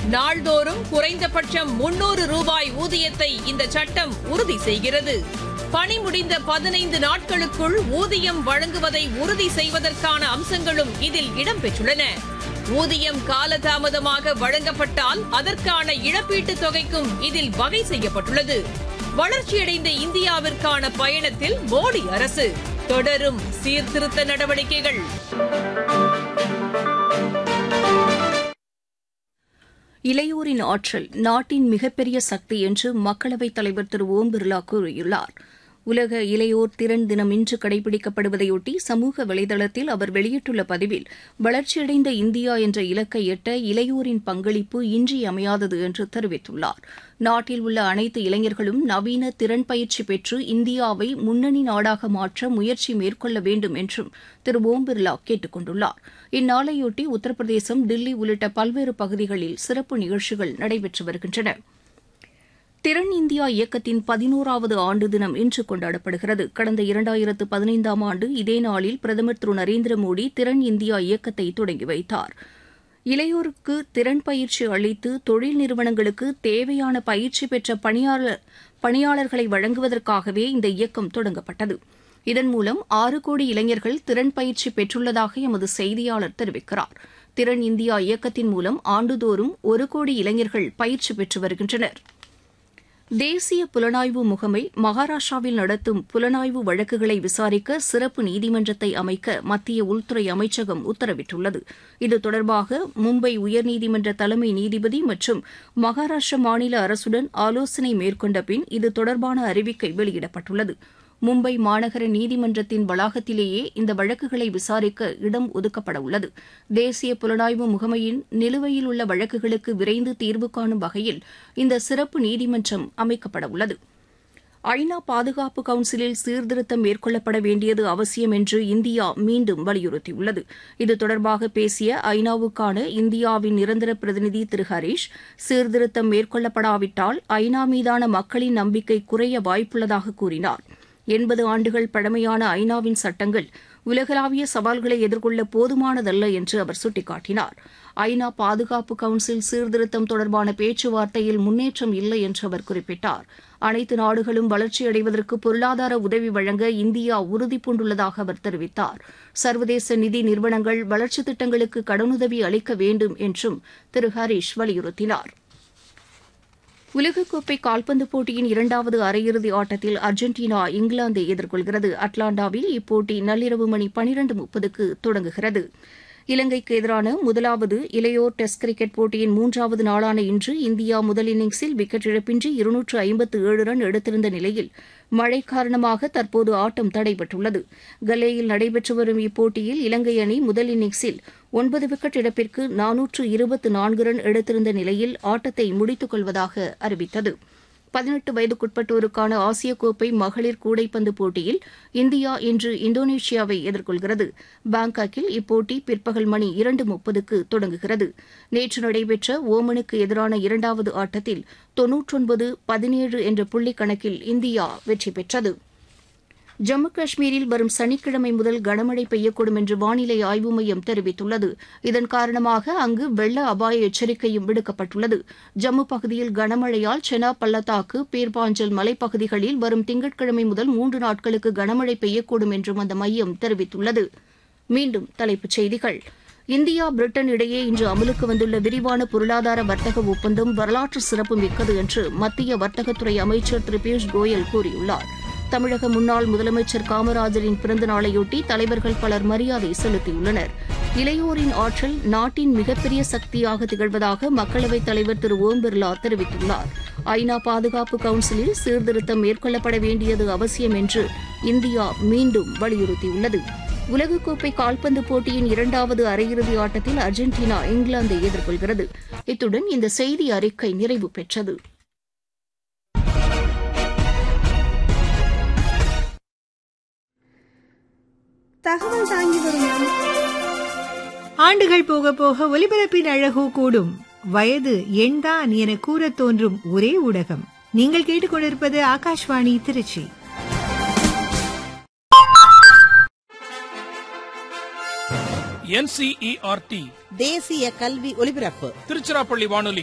நாள்தோறும் குறைந்தபட்சம் முன்னூறு ரூபாய் ஊதியத்தை இந்த சட்டம் உறுதி செய்கிறது பணி முடிந்த பதினைந்து நாட்களுக்குள் ஊதியம் வழங்குவதை உறுதி செய்வதற்கான அம்சங்களும் இதில் இடம்பெற்றுள்ளன ஊதியம் காலதாமதமாக வழங்கப்பட்டால் அதற்கான இழப்பீட்டுத் தொகைக்கும் இதில் வகை செய்யப்பட்டுள்ளது வளர்ச்சியடைந்த இந்தியாவிற்கான பயணத்தில் மோடி அரசு தொடரும் சீர்திருத்த நடவடிக்கைகள் இளையோரின் ஆற்றல் நாட்டின் மிகப்பெரிய சக்தி என்று மக்களவைத் தலைவர் திரு ஓம் பிர்லா கூறியுள்ளார் உலக இளையோர் திறன் தினம் இன்று கடைபிடிக்கப்படுவதையொட்டி சமூக வலைதளத்தில் அவர் வெளியிட்டுள்ள பதிவில் வளர்ச்சியடைந்த இந்தியா என்ற இலக்கை எட்ட இளையோரின் பங்களிப்பு இன்றியமையாதது என்று தெரிவித்துள்ளார் நாட்டில் உள்ள அனைத்து இளைஞர்களும் நவீன திறன் பயிற்சி பெற்று இந்தியாவை முன்னணி நாடாக மாற்ற முயற்சி மேற்கொள்ள வேண்டும் என்றும் திரு ஓம் பிர்லா கேட்டுக் கொண்டுள்ளார் இந்நாளையொட்டி உத்தரப்பிரதேசம் தில்லி உள்ளிட்ட பல்வேறு பகுதிகளில் சிறப்பு நிகழ்ச்சிகள் நடைபெற்று வருகின்றன திறன் இந்தியா இயக்கத்தின் பதினோராவது ஆண்டு தினம் இன்று கொண்டாடப்படுகிறது கடந்த இரண்டாயிரத்து பதினைந்தாம் ஆண்டு இதே நாளில் பிரதமர் திரு நரேந்திர மோடி திறன் இந்தியா இயக்கத்தை தொடங்கி வைத்தார் இளையோருக்கு திறன் பயிற்சி அளித்து தொழில் நிறுவனங்களுக்கு தேவையான பயிற்சி பெற்ற பணியாளர் பணியாளர்களை வழங்குவதற்காகவே இந்த இயக்கம் தொடங்கப்பட்டது இதன் மூலம் ஆறு கோடி இளைஞர்கள் திறன் பயிற்சி பெற்றுள்ளதாக எமது செய்தியாளர் தெரிவிக்கிறார் திறன் இந்தியா இயக்கத்தின் மூலம் ஆண்டுதோறும் ஒரு கோடி இளைஞர்கள் பயிற்சி பெற்று வருகின்றனர் தேசிய புலனாய்வு முகமை மகாராஷ்டிராவில் நடத்தும் புலனாய்வு வழக்குகளை விசாரிக்க சிறப்பு நீதிமன்றத்தை அமைக்க மத்திய உள்துறை அமைச்சகம் உத்தரவிட்டுள்ளது இது தொடர்பாக மும்பை உயர்நீதிமன்ற தலைமை நீதிபதி மற்றும் மகாராஷ்டிர மாநில அரசுடன் ஆலோசனை மேற்கொண்ட பின் இது தொடர்பான அறிவிக்கை வெளியிடப்பட்டுள்ளது மும்பை மாநகர நீதிமன்றத்தின் வளாகத்திலேயே இந்த வழக்குகளை விசாரிக்க இடம் ஒதுக்கப்பட உள்ளது தேசிய புலனாய்வு முகமையின் நிலுவையில் உள்ள வழக்குகளுக்கு விரைந்து தீர்வு காணும் வகையில் இந்த சிறப்பு நீதிமன்றம் அமைக்கப்பட உள்ளது ஐநா பாதுகாப்பு கவுன்சிலில் சீர்திருத்தம் மேற்கொள்ளப்பட வேண்டியது அவசியம் என்று இந்தியா மீண்டும் வலியுறுத்தியுள்ளது இது தொடர்பாக பேசிய ஐநாவுக்கான இந்தியாவின் நிரந்தர பிரதிநிதி திரு ஹரீஷ் சீர்திருத்தம் மேற்கொள்ளப்படாவிட்டால் ஐநா மீதான மக்களின் நம்பிக்கை குறைய வாய்ப்புள்ளதாக கூறினார் எண்பது ஆண்டுகள் பழமையான ஐநாவின் சட்டங்கள் உலகளாவிய சவால்களை எதிர்கொள்ள போதுமானதல்ல என்று அவர் சுட்டிக்காட்டினார் ஐநா பாதுகாப்பு கவுன்சில் சீர்திருத்தம் தொடர்பான பேச்சுவார்த்தையில் முன்னேற்றம் இல்லை என்று அவர் குறிப்பிட்டார் அனைத்து நாடுகளும் வளர்ச்சியடைவதற்கு பொருளாதார உதவி வழங்க இந்தியா உறுதிபூண்டுள்ளதாக அவர் தெரிவித்தார் சர்வதேச நிதி நிறுவனங்கள் வளர்ச்சித் திட்டங்களுக்கு கடனுதவி அளிக்க வேண்டும் என்றும் திரு ஹரீஷ் வலியுறுத்தினார் உலகக்கோப்பை கால்பந்து போட்டியின் இரண்டாவது அரையிறுதி ஆட்டத்தில் அர்ஜென்டினா இங்கிலாந்தை எதிர்கொள்கிறது அட்லாண்டாவில் இப்போட்டி நள்ளிரவு மணி பனிரண்டு முப்பதுக்கு தொடங்குகிறது இலங்கைக்கு எதிரான முதலாவது இளையோர் டெஸ்ட் கிரிக்கெட் போட்டியின் மூன்றாவது நாளான இன்று இந்தியா முதல் இன்னிங்ஸில் விக்கெட் இழப்பின்றி இருநூற்று ஐம்பத்து ஏழு ரன் எடுத்திருந்த நிலையில் மழை காரணமாக தற்போது ஆட்டம் தடைபட்டுள்ளது கல்லேயில் நடைபெற்று வரும் இப்போட்டியில் இலங்கை அணி முதல் இன்னிங்ஸில் ஒன்பது விக்கெட் இழப்பிற்கு நானூற்று இருபத்து நான்கு ரன் எடுத்திருந்த நிலையில் ஆட்டத்தை முடித்துக் கொள்வதாக அறிவித்தது பதினெட்டு வயதுக்குட்பட்டோருக்கான ஆசிய கோப்பை மகளிர் கூடைப்பந்து போட்டியில் இந்தியா இன்று இந்தோனேஷியாவை எதிர்கொள்கிறது பாங்காக்கில் இப்போட்டி பிற்பகல் மணி இரண்டு முப்பதுக்கு தொடங்குகிறது நேற்று நடைபெற்ற ஓமனுக்கு எதிரான இரண்டாவது ஆட்டத்தில் தொன்னூற்றொன்பது பதினேழு என்ற புள்ளி கணக்கில் இந்தியா வெற்றி பெற்றது ஜம்மு காஷ்மீரில் வரும் சனிக்கிழமை முதல் கனமழை பெய்யக்கூடும் என்று வானிலை ஆய்வு மையம் தெரிவித்துள்ளது இதன் காரணமாக அங்கு வெள்ள அபாய எச்சரிக்கையும் விடுக்கப்பட்டுள்ளது ஜம்மு பகுதியில் கனமழையால் செனா பள்ளத்தாக்கு பீர்பாஞ்சல் மலைப்பகுதிகளில் வரும் திங்கட்கிழமை முதல் மூன்று நாட்களுக்கு கனமழை பெய்யக்கூடும் என்றும் அந்த மையம் தெரிவித்துள்ளது மீண்டும் தலைப்புச் செய்திகள் இந்தியா பிரிட்டன் இடையே இன்று அமலுக்கு வந்துள்ள விரிவான பொருளாதார வர்த்தக ஒப்பந்தம் வரலாற்று சிறப்பு மிக்கது என்று மத்திய வர்த்தகத்துறை அமைச்சர் திரு பியூஷ் கோயல் கூறியுள்ளார் தமிழக முன்னாள் முதலமைச்சர் காமராஜரின் பிறந்த நாளையொட்டி தலைவர்கள் பலர் மரியாதை செலுத்தியுள்ளனர் இளையோரின் ஆற்றல் நாட்டின் மிகப்பெரிய சக்தியாக திகழ்வதாக மக்களவைத் தலைவர் திரு ஓம் பிர்லா தெரிவித்துள்ளார் ஐநா பாதுகாப்பு கவுன்சிலில் சீர்திருத்தம் மேற்கொள்ளப்பட வேண்டியது அவசியம் என்று இந்தியா மீண்டும் வலியுறுத்தியுள்ளது உலகக்கோப்பை கால்பந்து போட்டியின் இரண்டாவது அரையிறுதி ஆட்டத்தில் அர்ஜென்டினா இங்கிலாந்தை எதிர்கொள்கிறது இத்துடன் இந்த செய்தி அறிக்கை நிறைவு பெற்றது தகவல் தாங்கி வரும் நம் ஆண்டுகள் போக போக ஒலிபரப்பின் அழகோ கூடும் வயது எண்தான் என கூறத் தோன்றும் ஒரே ஊடகம் நீங்கள் கேட்டுக்கொண்டிருப்பது ஆகாஷ்வாணி திருச்சி என்சிஇஆர்டி தேசிய கல்வி ஒலிபரப்பு திருச்சிராப்பள்ளி வானொலி